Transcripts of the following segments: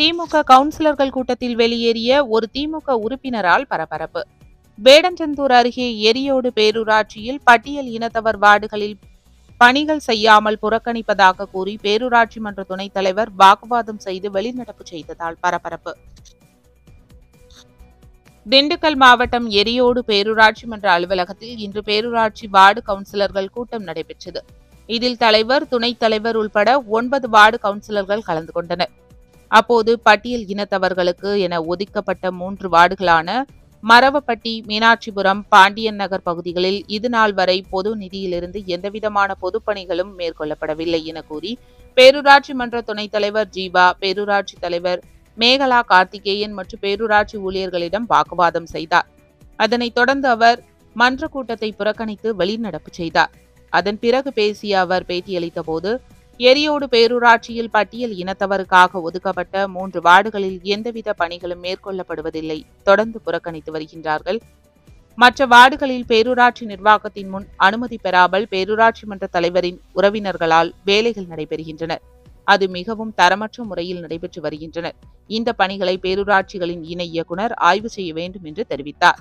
திமுக கவுன்சிலர்கள் கூட்டத்தில் வெளியேறிய ஒரு திமுக உறுப்பினரால் பரபரப்பு வேடஞ்சந்தூர் அருகே எரியோடு பேரூராட்சியில் பட்டியல் இனத்தவர் வார்டுகளில் பணிகள் செய்யாமல் புறக்கணிப்பதாக கூறி பேரூராட்சி மன்ற துணைத் தலைவர் வாக்குவாதம் செய்து வெளிநடப்பு செய்ததால் பரபரப்பு திண்டுக்கல் மாவட்டம் எரியோடு பேரூராட்சி மன்ற அலுவலகத்தில் இன்று பேரூராட்சி வார்டு கவுன்சிலர்கள் கூட்டம் நடைபெற்றது இதில் தலைவர் துணைத் தலைவர் உள்பட ஒன்பது வார்டு கவுன்சிலர்கள் கலந்து கொண்டனர் அப்போது பட்டியல் இனத்தவர்களுக்கு என ஒதுக்கப்பட்ட மூன்று வார்டுகளான மரவப்பட்டி மீனாட்சிபுரம் பாண்டியன் நகர் பகுதிகளில் இதுநாள் வரை பொது நிதியிலிருந்து எந்தவிதமான பொதுப்பணிகளும் மேற்கொள்ளப்படவில்லை என கூறி பேரூராட்சி மன்ற துணைத் தலைவர் ஜீவா பேரூராட்சி தலைவர் மேகலா கார்த்திகேயன் மற்றும் பேரூராட்சி ஊழியர்களிடம் வாக்குவாதம் செய்தார் அதனைத் தொடர்ந்து அவர் மன்ற கூட்டத்தை புறக்கணித்து வெளிநடப்பு செய்தார் அதன் பிறகு பேசிய அவர் பேட்டியளித்த போது எரியோடு பேரூராட்சியில் பட்டியல் இனத்தவருக்காக ஒதுக்கப்பட்ட மூன்று வார்டுகளில் எந்தவித பணிகளும் மேற்கொள்ளப்படுவதில்லை தொடர்ந்து புறக்கணித்து வருகின்றார்கள் மற்ற வார்டுகளில் பேரூராட்சி நிர்வாகத்தின் முன் அனுமதி பெறாமல் பேரூராட்சி மன்ற தலைவரின் உறவினர்களால் வேலைகள் நடைபெறுகின்றன அது மிகவும் தரமற்ற முறையில் நடைபெற்று வருகின்றன இந்த பணிகளை பேரூராட்சிகளின் இணை இயக்குனர் ஆய்வு செய்ய வேண்டும் என்று தெரிவித்தார்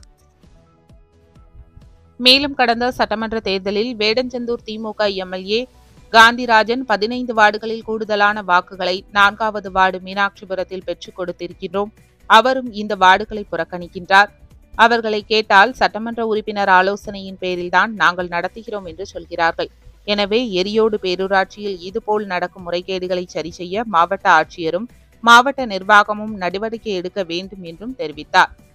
மேலும் கடந்த சட்டமன்ற தேர்தலில் வேடஞ்சந்தூர் திமுக எம்எல்ஏ காந்திராஜன் பதினைந்து வார்டுகளில் கூடுதலான வாக்குகளை நான்காவது வார்டு மீனாட்சிபுரத்தில் பெற்றுக் கொடுத்திருக்கின்றோம் அவரும் இந்த வார்டுகளை புறக்கணிக்கின்றார் அவர்களை கேட்டால் சட்டமன்ற உறுப்பினர் ஆலோசனையின் பேரில்தான் நாங்கள் நடத்துகிறோம் என்று சொல்கிறார்கள் எனவே எரியோடு பேரூராட்சியில் இதுபோல் நடக்கும் முறைகேடுகளை சரி செய்ய மாவட்ட ஆட்சியரும் மாவட்ட நிர்வாகமும் நடவடிக்கை எடுக்க வேண்டும் என்றும் தெரிவித்தார்